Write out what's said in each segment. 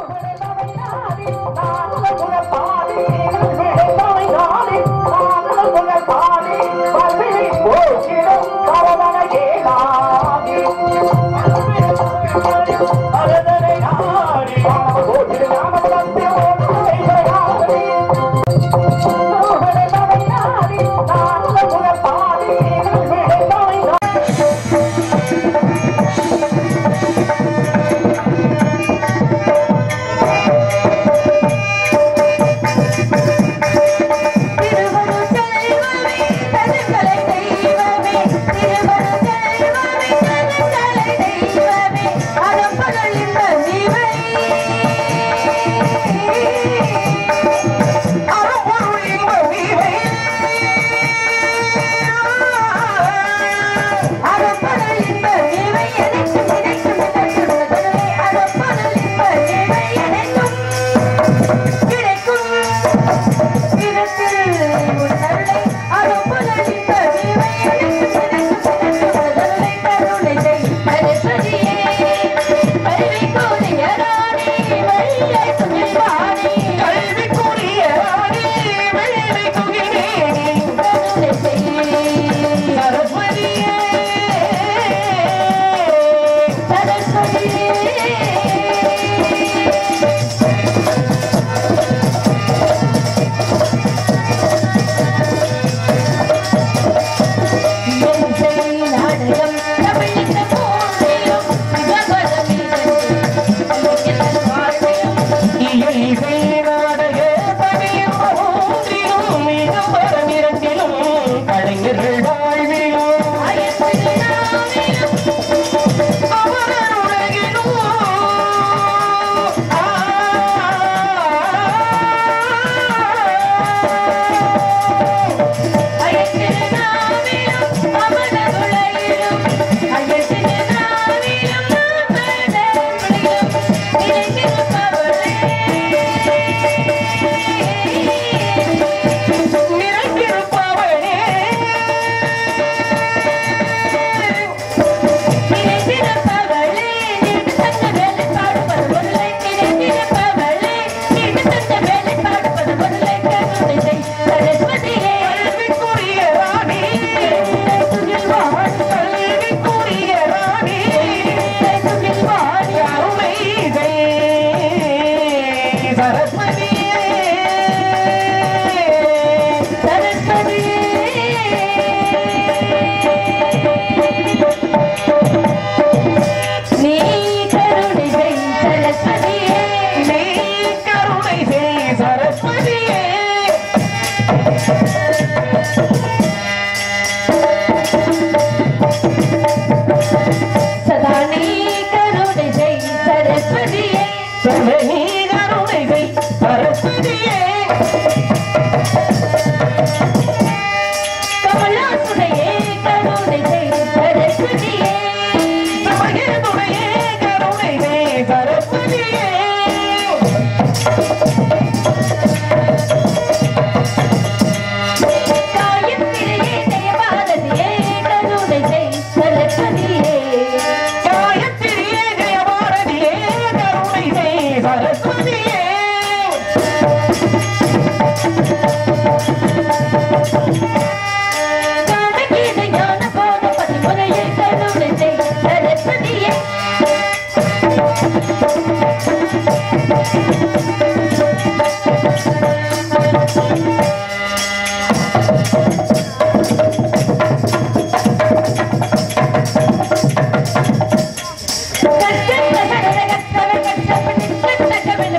கட்டப்பட்ட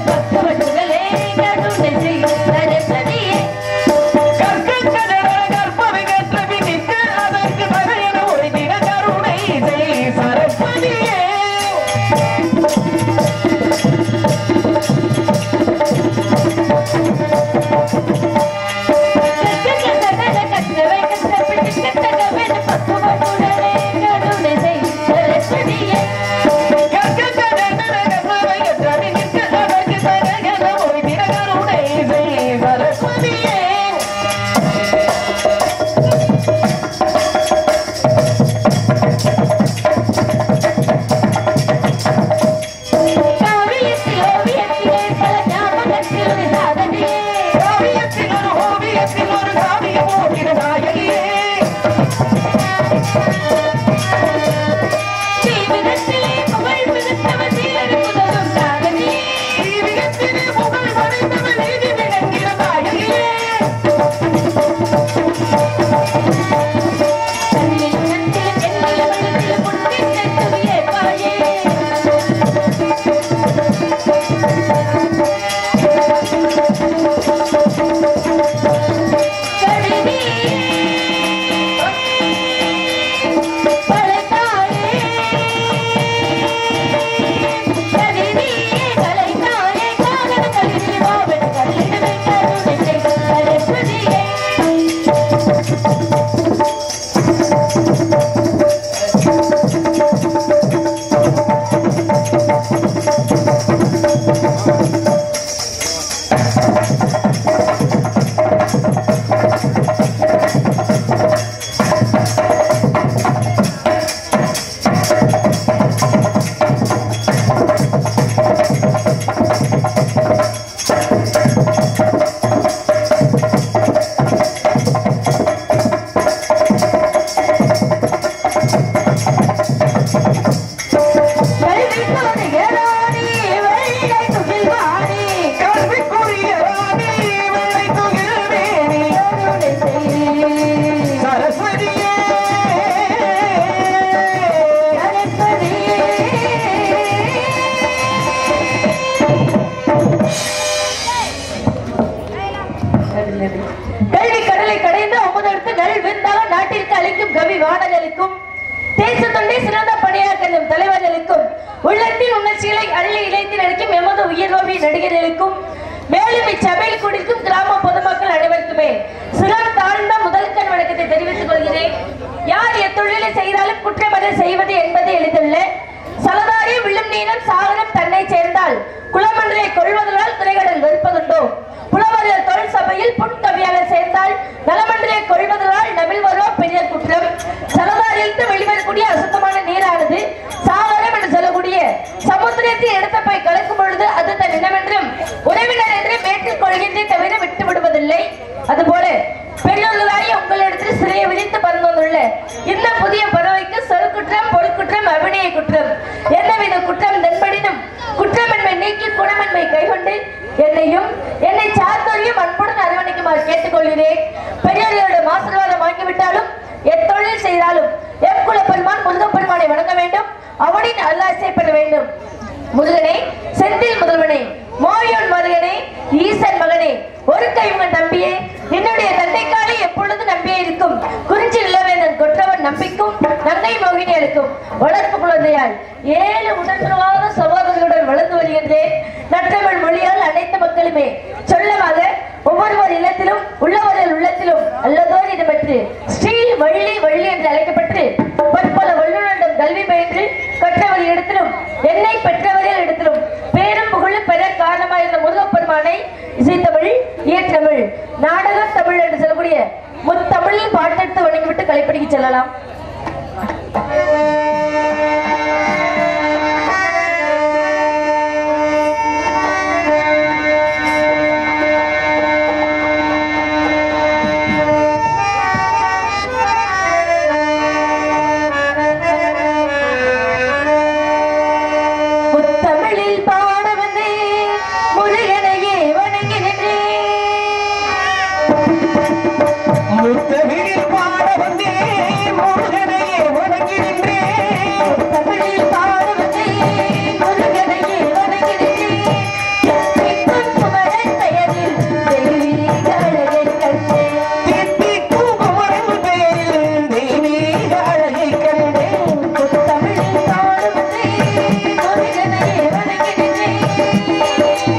கல்விக்கோடு ஏறாடி வெள்ளை துகில் வாடி கல்விக்குரிய ராணி வெள்ளை துகில் மேனி கருணை செய். சரஸ்வதியே சரஸ்வதியே. கல்வி கடலை கடைந்து அமுதெடுத்து நல் விந்தாக நாட்டிற்கு அளிக்கும் கவி வாணர்களுக்கும் தேச தொண்டை சிறந்த பணியாற்றும் தலைவர்களுக்கும் உள்ளத்தின் உணர்ச்சிகளை அள்ளி இழைத்து நடிக்கும் எமது உயர்வோவி நடிகர்களுக்கும் மேலும் இச்சபையில் குடிக்கும் கிராம பொதுமக்கள் அனைவருக்குமே சிறம் தாழ்ந்த முதல் கண் வணக்கத்தை தெரிவித்துக் கொள்கிறேன் யார் எத்தொழிலை செய்தாலும் குற்றமதை செய்வது என்பது எளிதல்ல சலதாரி விழும் நீரம் சாகரம் தன்னை சேர்ந்தால் குளமன்றை கொள்வதனால் திரைகடல் வெறுப்பதுண்டோ புலவர்கள் தொழில் சபையில் புன்கவியாக சேர்ந்தால் நலமன்றை கொள்வதனால் நமிழ்வரோ பெரிய குற்றம் சலதாரிலிருந்து வெளிவரக்கூடிய அசுத்தமான நீரானது சாகரம் என்று சொல்லக்கூடிய சமுத்திரத்தில் எடுத்த போய் கலக்கும் பொழுது அது தன் இனமென்றும் உறவினர் என்று மேற்கில் கொள்கின்றே தவிர விட்டு விடுவதில்லை அதுபோல பெரியவர்களாகி உங்களிடத்தில் சிறையை விதித்து பறந்துள்ள இந்த புதிய பறவைக்கு சொற்குற்றம் பொருட்குற்றம் அபிநய குற்றம் எந்தவித குற்றம் தென்படினும் குற்றமென்மை நீக்கி குணமென்மை கைகொண்டு என்னையும் என்னை சார்ந்தோரையும் அன்புடன் அரவணைக்குமாறு கேட்டுக்கொள்கிறேன் பெரியவர்களிடம் ஆசீர்வாதம் வாங்கிவிட்டாலும் எத்தொழில் செய்தாலும் எக்குல பெருமான் முருகப்பெருமானை வணங்க வேண்டும் அவனின் அல்லாசை பெற வேண்டும் முருகனே செந்தில் முதல்வனே மோயோன் மருகனே ஈசன் மகனே ஒரு கைமுகன் நம்பியே என்னுடைய தந்தைக்காலே எப்பொழுது நம்பியே இருக்கும் குறிஞ்சி இளவேந்தன் கொற்றவன் நம்பிக்கும் நங்கை மோகினி அளிக்கும் வளர்ப்பு குழந்தையால் ஏழு உடன்பிறவாத சகோதரர்களுடன் வளர்ந்து வருகின்றேன் நற்றமிழ் மொழியால் அனைத்து மக்களுமே சொல்லமாக ஒவ்வொருவர் இல்லத்திலும் உள்ளவர்கள் உள்ளத்திலும் அல்லதோர் இடம்பெற்று ஸ்ரீ வள்ளி வள்ளி என்று அழைக்கப்பட்டு பற்பல வல்லுநரிடம் கல்வி பயின்று கற்றவர் இடத்திலும் என்னை பெற்றவர்கள் இடத்திலும் பேரும் புகழும் பெற காரணமாயிருந்த முருகப்பெருமானை இசைத்தமிழ் இயற்றமிழ் நாடக தமிழ் என்று சொல்லக்கூடிய முத்தமிழில் பாட்டெடுத்து வணங்கிவிட்டு கலைப்படிக்கு செல்லலாம் முத்தமிழில் பாட வந்தே முருகனையே வணங்கி நின்றேன் முத்தமிழில் பாட வந்தே முருகனையே வணங்கி நின்றேன் தமிழில் பாட வந்தே முருகனையே வணங்கி நின்றேன் எத்திக்கும் குமரன் பெயரில் தெய்வீக அழகைக் கண்டேன். தித்திக்கும் குமரன் பேரில் தெய்வீக அழகை கண்டேன் முத்தமிழில் பாட வந்தே முருகனையே வணங்கி நின்றேன்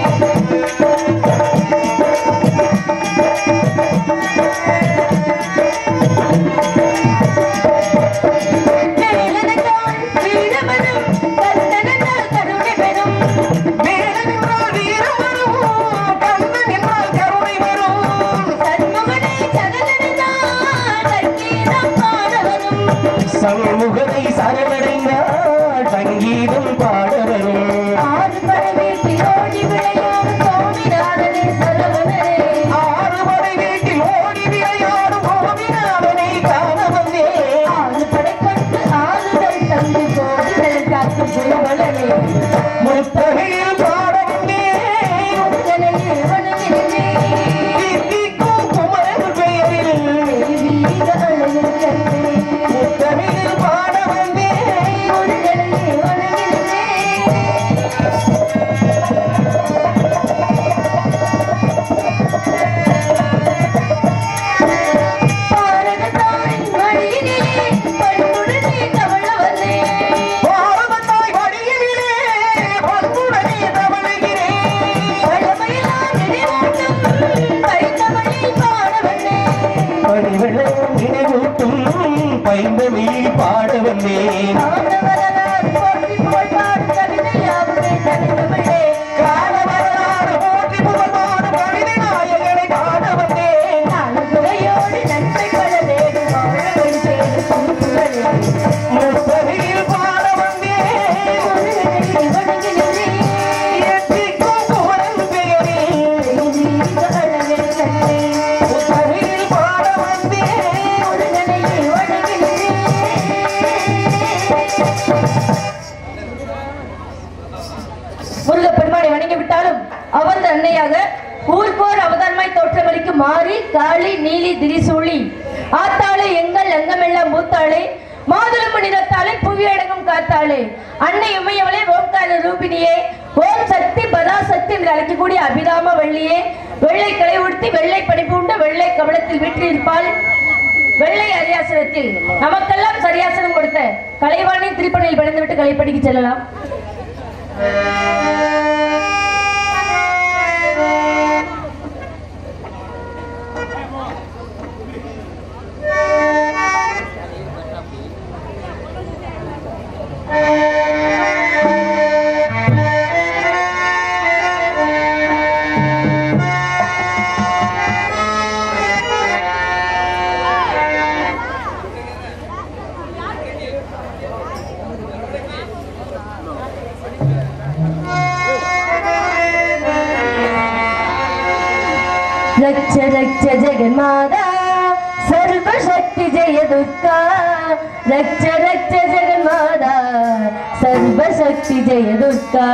வேலனைத்தான் வீரமரும், கந்தனைத்தான் கருணை பெறும். வேடன் என்றால் வீரம் வரும் கண்ணன் என்றால் கருணை வரும் சண்முகனே சகலனைத்தான் சங்கீதம் பாட வரும். சண்முகனை சரணடைந்தால் சங்கீதம் பாட வரும் ஆறு பறவை திரோடி விளையாடும் சோமிநாதனே சரவணனே. ஆறு மலை வீட்டில் ஓடி விளையாடும் கோவிநாதனை காண வந்தேன் ஆறு படைக்கொண்டு ஆறுதல் தந்து கோடிகள் காக்கும் புலவலனே. முத்தகையில் பாட வந்தேன் முருகனையே வணங்கி நின்றேன். தித்திக்கும் குமரன் பெயரில் தெய்வீக அழகில் கண்டேன். முத்தகையில் பாட வந்தேன் முருகனையே வணங்கி நின்றேன். பாரதத்தாயின் மடியினிலே பண்புடனே தவழ வந்தேன். பாரதத்தாய் வழியிலே பண்புடனே முருகப்பெருமானை வணங்கி விட்டாலும் அவரது அன்னையாக ஊர்கோர் அவதாரமாய் தோற்றமளிக்கும் மாறி காளி நீலி திரிசூழி ஆத்தாளே எங்கள் அங்கமெல்லாம் மூத்தாளே மாதுளம்பு நிறத்தாலே புவி அடங்கும் காத்தாளே அன்னை உமையவளே ஓம்கார ரூபினியே ஓம் சக்தி பதாசக்தி என்று அழைக்கக்கூடிய அபிராம வள்ளியே வெள்ளை களை உடுத்தி வெள்ளை படிப்புண்டு வெள்ளை கவலத்தில் வீற்றிருப்பாள் வெள்ளை அரியாசனத்தில் நமக்கெல்லாம் சரியாசனம் கொடுத்த கலைவாணி திருப்பணியில் விட்டு கலைப்படிக்கு செல்லலாம் रक्ष रक्ष जगन्माता सर्वशक्ति जय दुर्गा रक्ष रक्ष जगन्माता सर्वशक्ति जय दुर्गा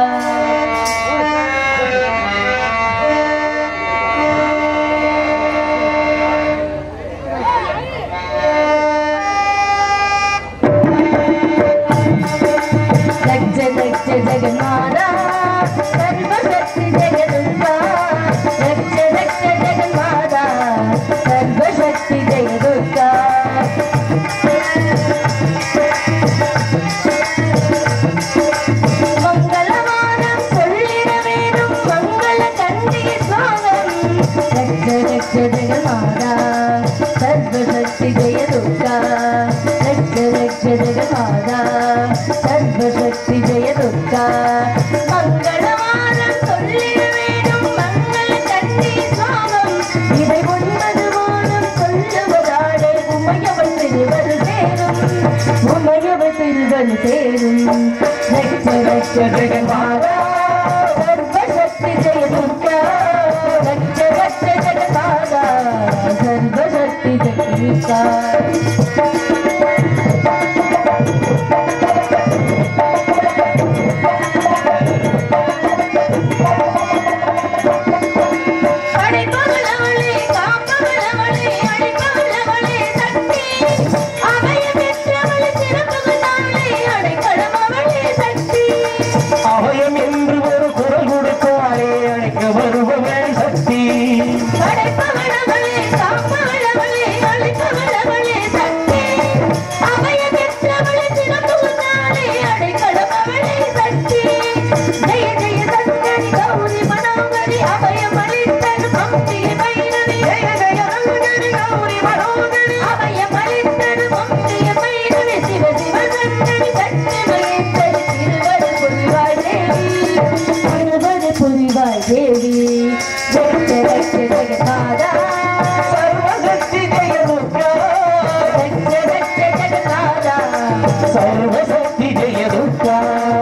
रक्ष रक्ष जगन्माता सर्वशक्ति जय दुर्गा रक्ष रक्ष जगन्माता सर्वशक्ति जय दुर्गा மங்களவானம் சொல்லிட வேணும் மங்கள கண்டிகை சுவாகம் ரக்ஷ ரக்ஷ ஜெகமாதா சர்வசக்தி ஜெய துர்கா ரக்ஷ ரக்ஷ ஜெகமாதா சர்வசக்தி ஜெய துர்கா மங்களவானம் சொல்லிட வேணும் மங்கள கண்டிகை சுவாகம் இதை ஒன்பது வானம் சொல்லுவதாலே உமையவள் திருவரு சேரும் உமையவள் திருவரு சேரும் ரக்ஷ ரக்ஷ ஜெகமாதா சர்வசக்தி ஜெய துர்கா ரக்ஷ ரக்ஷ ஜெகமாதா சர்வசக்தி ஜெய துர்கா அடைப்பவளவளே காப்பவளவளே அடைப்பவளவளே சக்தி அபய பெற்றவளே சிறப்புகளாளே அடைக்கலமவளே சக்தி அபயம் என்று ஒரு குரல் கொடுத்தாலே அழைக்க வருபவள் சக்தி அடைப்பவளவளே காப்பவளவளே அடைப்பவளவளே சக்தி அபய பெற்றவளே சிறப்புகளாளே அடைக்கலமவளே சக்தி ஜெய ஜெய சங்கரி கௌரி மனோகரி அபயமளித்தன் பக்தி பைரவி ஜெய ஜெய ரங்கரி கௌரி மனோகரி அபயமளித்தன் பக்தி பைரவி சிவ சிவ சங்கரி சக்தி மகேஸ்வரி திருவரு புரிவாய் தேவி திருவரு புரிவாய் தேவி ஜெய ரக்ஷ ஜெகநாதா சர்வசக்தி ஜெய துர்கா ரக்ஷ ரக்ஷ ஜெகநாதா சர்வசக்தி ஜெய துர்கா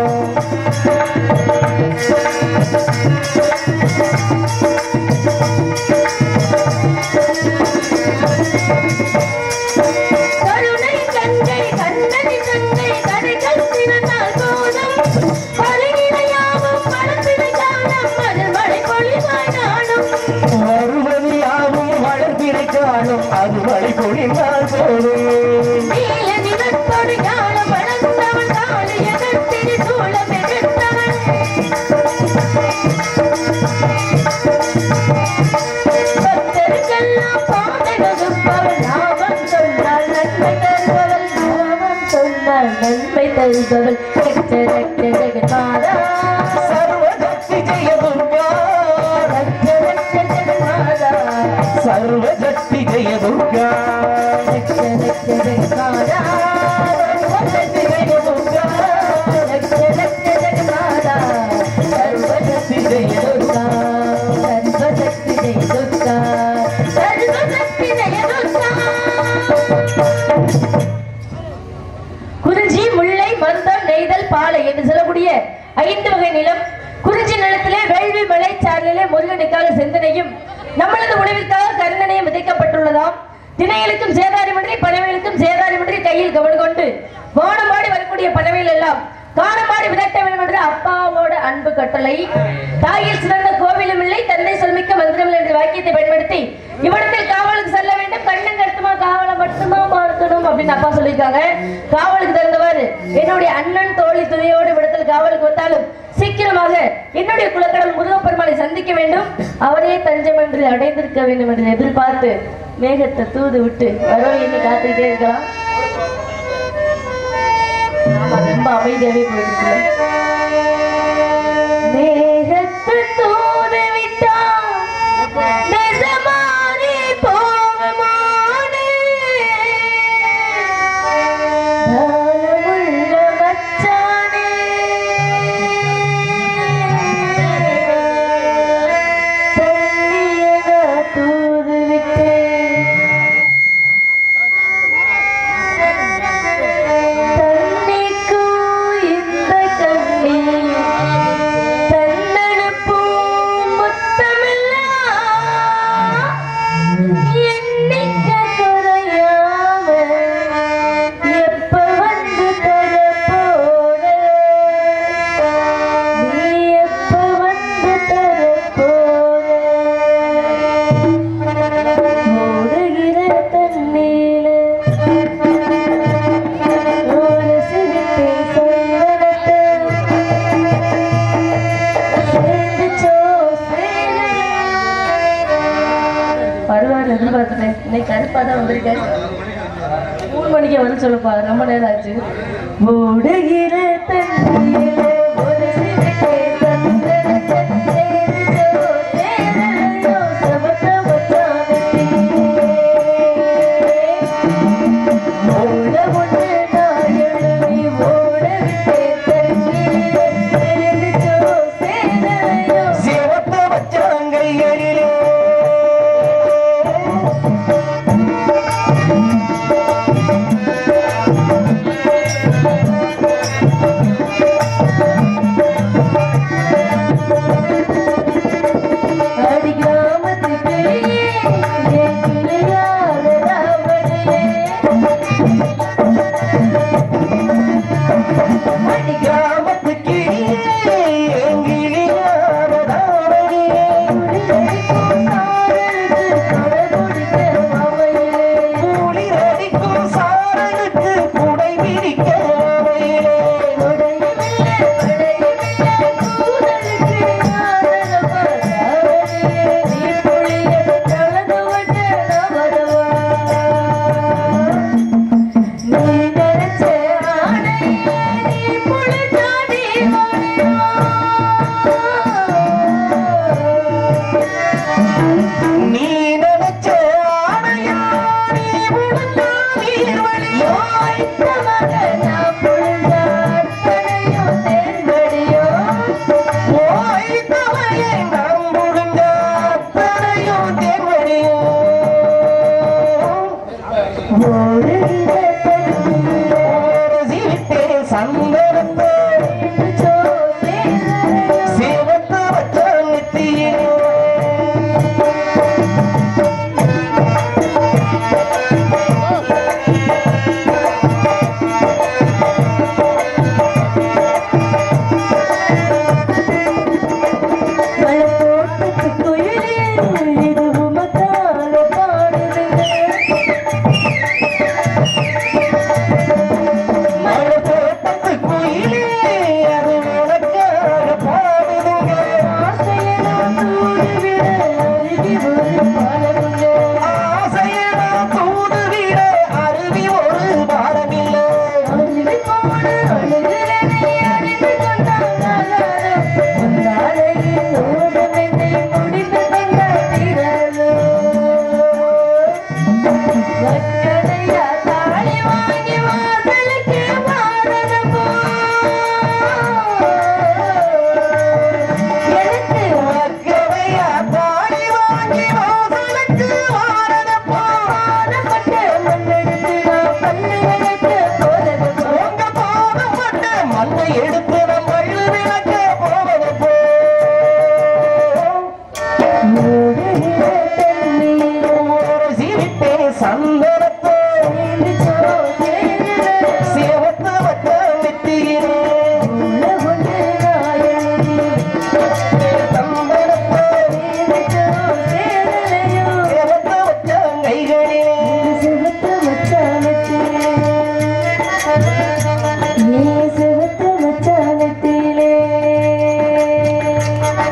கருணை கங்கை கண்ணனி கங்கை கடைகள் திறந்தால் போதும் பருகினையாவும் மனசினை காணும் அதில் மழை பொழிவாய் நானும் வருவது யாவும் வளர்பிறை காணும் அது மழை பொழிந்தால் போதும் நீல நிறத்தோடு ஞானம் வளர்ந்தவன் காளி எதிர்த்திரி சூளம் எதிர்த்தவன் பக்தருக்கெல்லாம் பாதை வகுப்பவள் நாமம் சொன்னால் நன்மை தருபவள் நாமம் சொன்னால் நன்மை தருபவள் ரக்ஷ ரக்ஷ ஜெகநாதா சர்வசக்தி ஜெய துர்கா ரக்ஷ ரக்ஷ ஜெகநாதா சர்வசக்தி ஜெய துர்கா ரக்ஷ ரக்ஷ ஜெகநாதா சர்வசக்தி ஜெய துர்கா ரக்ஷ ரக்ஷ ஜெகநாதா சர்வசக்தி ஜெய துர்கா சர்வசக்தி ஜெய துர்கா சர்வசக்தி ஜெய துர்கா குறிஞ்சி முல்லை மருந்தம் நெய்தல் பாலை என்று சொல்லக்கூடிய ஐந்து வகை நிலம் குறிஞ்சி நிலத்திலே வேள்வி மலை சாரலிலே முருகனுக்காக சிந்தனையும் நம்மளது உணவிற்காக கருந்தனையும் விதைக்கப்பட்டுள்ளதாம் திணைகளுக்கும் சேதாரிமன்றி பறவைகளுக்கும் சேதாரிமன்றி கையில் கவடு கொண்டு வானமாடி வரக்கூடிய பறவைகள் எல்லாம் காணமாடி விதட்ட வேண்டும் என்று அப்பாவோட அன்பு கட்டளை தாயில் சிறந்த கோவிலும் இல்லை தந்தை சொல்மிக்க மந்திரம் என்ற வாக்கியத்தை பயன்படுத்தி இவ்விடத்தில் காவலுக்கு செல்ல வேண்டும் கண்ணன் கட்டுமா காவலை மட்டுமா பார்க்கணும் அப்படின்னு அப்பா சொல்லியிருக்காங்க காவலுக்கு தகுந்தவாறு என்னுடைய அண்ணன் தோழி துணையோடு இவ்விடத்தில் காவலுக்கு வந்தாலும் சீக்கிரமாக என்னுடைய குலக்கடல் முருகப்பெருமானை சந்திக்க வேண்டும் அவரே தஞ்சம் என்று அடைந்திருக்க வேண்டும் என்று எதிர்பார்த்து மேகத்தை தூது விட்டு வரோ எண்ணி காத்துக்கிட்டே இருக்கலாம் ஆமா, ரொம்ப அமைதியாவே போயிருக்கு மேகத்து தூது விட்டான் நெசமானே போகுமானே. தானமுள்ள மச்சானே. தண்ணியை நான் தூது விட்டேன் தண்ணிக்கும் இந்த கண்ணீர் தன்னனுப்பும் முத்தமெல்லாம் எண்ணிக்க குறையாம எப்ப வந்து தரப்போற நீ எப்ப வந்து தரப்போற ஓடுகிற தண்ணீல ஒரு சிரிப்பே சந்தனத்தை சேர்ந்துச்சோ வருவார் எதிர்பார்த்துட்டேன் இன்னைக்கு கருப்பா தான் வந்திருக்கேன் மூணு மணிக்கு வந்து சொல்லுப்பா ரொம்ப நேரம் ஆச்சு ஓடுகிற தண்ணீல ஒரு சிரிப்பே சந்தனத்தை சேர்ந்துச்சோ சேரலையோ சமத்த மச்சானே ஓட ஒன்று நாயனி ஓட விட்டேன் தண்ணீரிலே சேர்ந்துச்சோ சேரலையோ சிவத்த வச்சாங்கைகளிலே அடி கிராமத்து கிளியே என் கிளியாத ராவணியே அடி கிராமத்து கிளியே எங்கிலியாத தாவணியே குளிரடிக்கும் சாரலுக்கு குடை விரிக்க அவையிலே நீ நினைச்ச ஆணையா நீ உடுத்தா நீர்வழியோ ஓய் தலையை நாம் முழுங்க அத்தனையும் தேவடியோ ஒரு சிரிப்பே சந்தனத்தே சிவத்த வச்ச நெத்தியிலே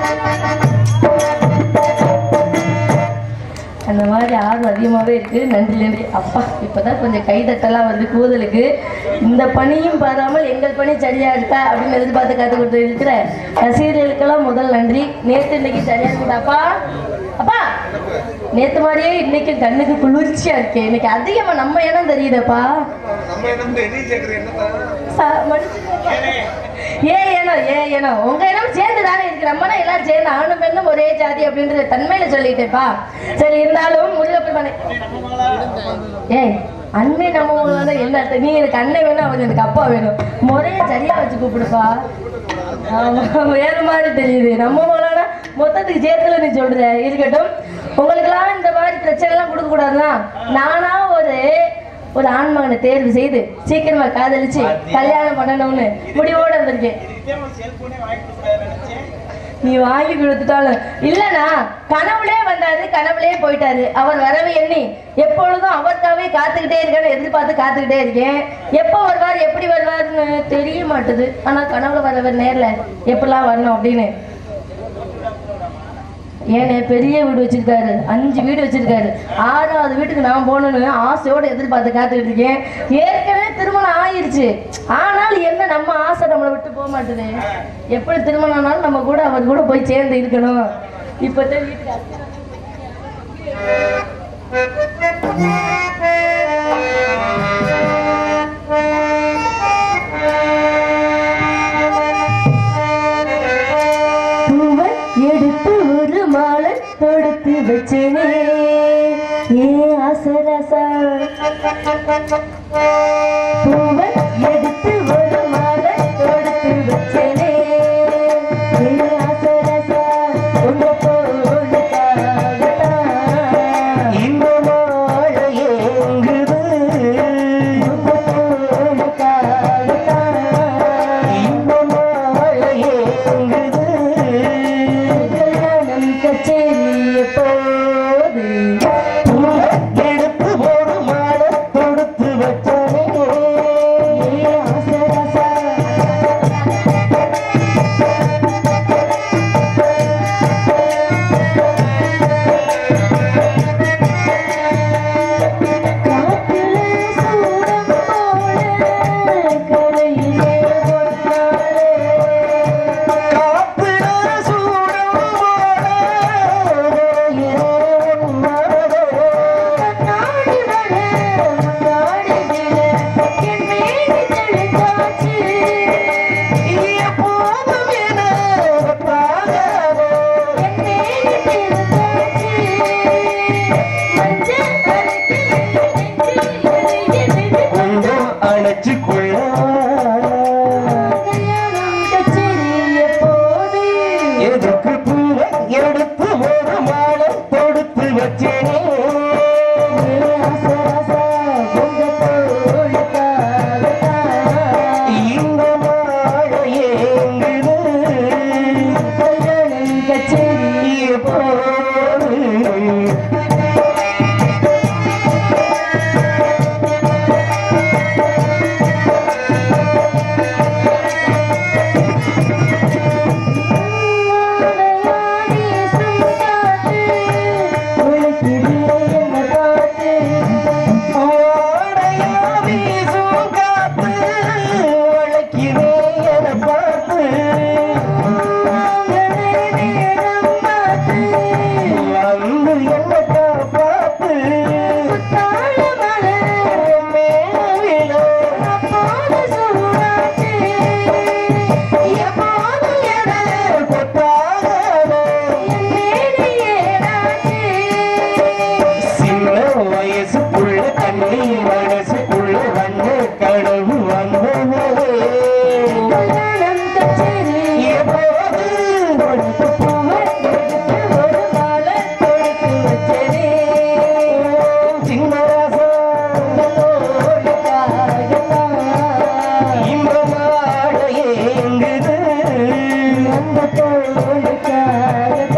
அந்த மாதிரி ஆர்வம் அதிகமாகவே இருக்கு நன்றி நன்றி அப்பா இப்போதான் கொஞ்சம் கைதட்டலாம் வருது கூதலுக்கு இந்த பணியும் பாராமல் எங்கள் பணி சரியா இருக்கா அப்படின்னு எதிர்பார்த்து காத்து கொடுத்து இருக்கிற ரசிகர்களுக்கெல்லாம் முதல் நன்றி நேற்று இன்னைக்கு சரியா இருக்குதா அப்பா அப்பா நேத்து மாதிரியே இன்னைக்கு கண்ணுக்கு குளிர்ச்சியா இருக்கு இன்னைக்கு அதிகமா நம்ம இனம் தெரியுதப்பா நம்ம என்ன என்ன கேக்குறீங்க என்னப்பா ச- மன்னிச்சுக்கோப்பா. ஏ ஏனோ ஏ ஏனோ உங்க இனம் சேர்ந்து தானே இருக்கு நம்மனா எல்லாரும் சேர்ந்து ஆணும் பெண்ணும் ஒரே ஜாதி அப்படின்றத தன்மையில சொல்லிட்டேப்பா சரி இருந்தாலும் முருகப்பெருமானே ஏய் அண்ணன் நம்ம என்ன அர்த்தம்? நீ எனக்கு அண்ணன் வேணும் அவன் எனக்கு அப்பா வேணும் முறைய சரியா வச்சு கூப்பிடுப்பா ஆமா வேற மாதிரி தெரியுது நம்ம போலானா மொத்தத்துக்கு சேர்த்துல நீ சொல்ற இருக்கட்டும் உங்களுக்கெல்லாம் இந்த மாதிரி பிரச்சனை எல்லாம் கொடுக்க கூடாதுன்னா நானா ஒரு ஒரு ஆண்மகனை தேர்வு செய்து சீக்கிரமா காதலிச்சு கல்யாணம் பண்ணணும்னு முடிவோட வந்திருக்கேன் நீ வாங்கி கொடுத்துட்டாலும் இல்லனா கனவுலே வந்தாரு கனவுலே போயிட்டாரு அவர் வரவு எண்ணி எப்பொழுதும் அவருக்காகவே காத்துக்கிட்டே இருக்கேன்னு எதிர்பார்த்து காத்துக்கிட்டே இருக்கேன் எப்போ வருவார் எப்படி வருவார்னு தெரிய மாட்டுது ஆனா கனவுல வரவர் நேர்ல எப்படிலாம் வரணும் அப்படின்னு ஏனே பெரிய வீடு வச்சிருக்காரு அஞ்சு வீடு வச்சிருக்காரு ஆறாவது வீட்டுக்கு நான் போகணும்னு ஆசையோட எதிர்பார்த்து காத்துக்கிட்டு இருக்கேன் ஏற்கனவே திருமணம் ஆயிருச்சு ஆனாலும் என்ன நம்ம ஆசை நம்மளை விட்டு போக மாட்டுது எப்படி திருமணம் ஆனாலும் நம்ம கூட அவர் கூட போய் சேர்ந்து இருக்கணும் இப்பதான் வீட்டுக்கு அத்தை பூவை எடுத்து ஒரு மாலை தொடுத்து வச்சேனே ஏ ஆசராசா பூவை எடுத்து ஒரு மாலை தொடுத்து வச்சேனே ஏ ஆசராசா உங்க தோளுக்காகத்தான். இந்த மாலை ஏங்குது உங்க தோளுக்காகத்தான். இந்த மாலை ஏங்குது கல்யாணம் கச்சேரி எப்போது எடுத்து ஒரு மாலை தொடுத்து வச்சானே ஏ ஆசராசா காற்றிலே சூடம் போல கரையிலே ஒன்றாலே காத்துல சூடம் போல கண்ணாடி வர முன்னாடி விழ என் மேனி தெளித்தாச்சு எப்போதும் என பாகாதே என் மேனி தெளித்தாச்சு மஞ்சள் அரைத்து நெஞ்சில் எரியுது கொஞ்சம் அணைச்சு கொள்ள கல்யாணம் கச்சேரி எப்போது எதுக்கு பூவை எடுத்து ஒரு மாலை தொடுத்து வச்சேனே ஏ ஆசராசா உங்க தோளுக்காகத்தான். இந்த மாலை ஏங்குது கல்யாணம் கச்சேரி எப்போது மலையாடி சுத்தாது, உழைக்குதே என்ன பார்த்து. ஓடையா வீசும் காத்து வளைக்கிறே என பார்த்து வாங்கலை நேரம் பார்த்து, வந்து என்ன காப்பாத்து புத்தாழ மலர் மேவிட அப்போது சூடாச்சு. எப்போதும் என கொட்டாதே என் மேனி ஏறாச்சு. சின்ன வயசுக்குள்ள கண்ணி மனசுக்குள்ள வந்த கனவு வந்ததே கல்யாணம் கச்சேரி எப்போது கொடுத்து பூவை எடுத்து ஒரு மாலை கொடுத்து வச்சதே சின்ன ராசா தோளுக்காகத்தான். இந்த மாலை ஏங்குது அந்த தோளுக்காகத்தான்.